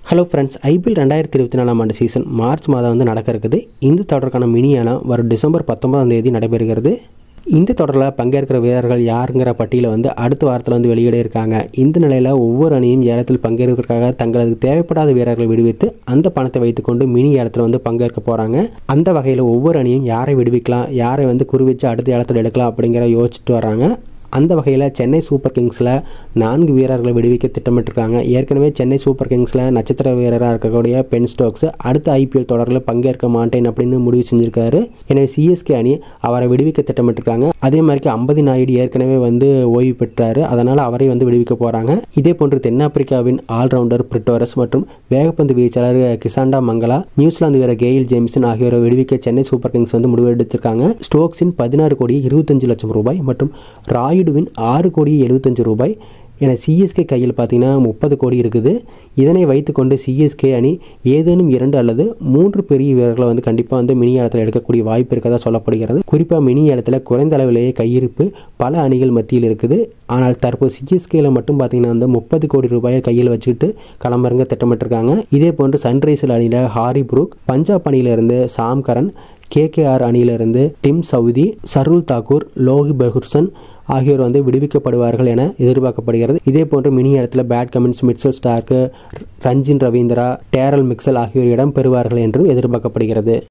hello friends IPL ரெண்டாயிரத்தி இருபத்தி நாலாம் ஆண்டு சீசன் மார்ச் மாதம் வந்து நடக்க இருக்குது இந்த தொடருக்கான மினியானா வரும் டிசம்பர் பத்தொன்பதாம் தேதி நடைபெறுகிறது இந்த தொடரில் பங்கேற்கிற வீரர்கள் யாருங்கிற பட்டியலை வந்து அடுத்த வாரத்தில் வந்து வெளியிட இருக்காங்க இந்த நிலையில் ஒவ்வொரு அணியும் ஏலத்தில் பங்கேற்பதற்காக தங்களுக்கு தேவைப்படாத வீரர்களை விடுவித்து அந்த பணத்தை வைத்துக்கொண்டு மினி ஏலத்தில் வந்து பங்கேற்க போகிறாங்க அந்த வகையில் ஒவ்வொரு அணியும் யாரை விடுவிக்கலாம் யாரை வந்து குறிவிச்சு அடுத்த ஏலத்தில் எடுக்கலாம் அப்படிங்கிற யோசிச்சுட்டு வராங்க அந்த வகையில் சென்னை சூப்பர் கிங்ஸில் நான்கு வீரர்களை விடுவிக்க திட்டமிட்டிருக்காங்க ஏற்கனவே சென்னை சூப்பர் கிங்ஸில் நட்சத்திர வீரராக இருக்கக்கூடிய பென் ஸ்டோக்ஸ் அடுத்த ஐபிஎல் தொடரில் பங்கேற்க மாட்டேன் அப்படின்னு முடிவு செஞ்சிருக்காரு எனவே சிஎஸ்கே அணி அவரை விடுவிக்க திட்டமிட்டிருக்காங்க அதே மாதிரி அம்பதி நாயுடு ஏற்கனவே வந்து ஓய்வு பெற்றாரு அதனால் அவரை வந்து விடுவிக்க போகிறாங்க இதே போன்று தென்னாப்பிரிக்காவின் ஆல்ரவுண்டர் பிரிட்டோரஸ் மற்றும் வேகப்பந்து வீச்சாளர் கிசாண்டா மங்களா நியூசிலாந்து வீரர் கெயில் ஜேம்சன் ஆகியோரை விடுவிக்க சென்னை சூப்பர் கிங்ஸ் வந்து முடிவு எடுத்திருக்காங்க ஸ்டோக்ஸின் பதினாறு கோடி இருபத்தஞ்சு லட்சம் ரூபாய் மற்றும் ராயுடுவின் ஆறு கோடி எழுபத்தஞ்சு ரூபாய் என சிஎஸ்கே கையில் பார்த்தீங்கன்னா முப்பது கோடி இருக்குது இதனை வைத்துக்கொண்டு சிஎஸ்கே அணி ஏதேனும் இரண்டு அல்லது மூன்று பெரிய வீரர்களை வந்து கண்டிப்பாக வந்து மினி ஏலத்தில் எடுக்கக்கூடிய வாய்ப்பு இருக்கதா சொல்லப்படுகிறது குறிப்பாக மினி ஏலத்தில் குறைந்த அளவிலேயே கையிருப்பு பல அணிகள் மத்தியில் இருக்குது ஆனால் தற்போது சிஎஸ்கேல மட்டும் பார்த்தீங்கன்னா வந்து முப்பது கோடி ரூபாயை கையில் வச்சுக்கிட்டு களமிறங்க திட்டமிட்டிருக்காங்க இதே போன்று சன்ரைசர் அணியில் ஹாரி புரூக் பஞ்சாப் அணியிலிருந்து சாம் கரன் கேகேஆர் அணியிலிருந்து Tim Southee Shardul Thakur Lockie Ferguson ஆகியோர் வந்து விடுவிக்கப்படுவார்கள் என எதிர்பார்க்கப்படுகிறது இதே போன்று மினி இடத்துல Pat Cummins Mitchell Starc Rachin Ravindra Daryl Mitchell ஆகியோர் இடம் பெறுவார்கள் என்றும் எதிர்பார்க்கப்படுகிறது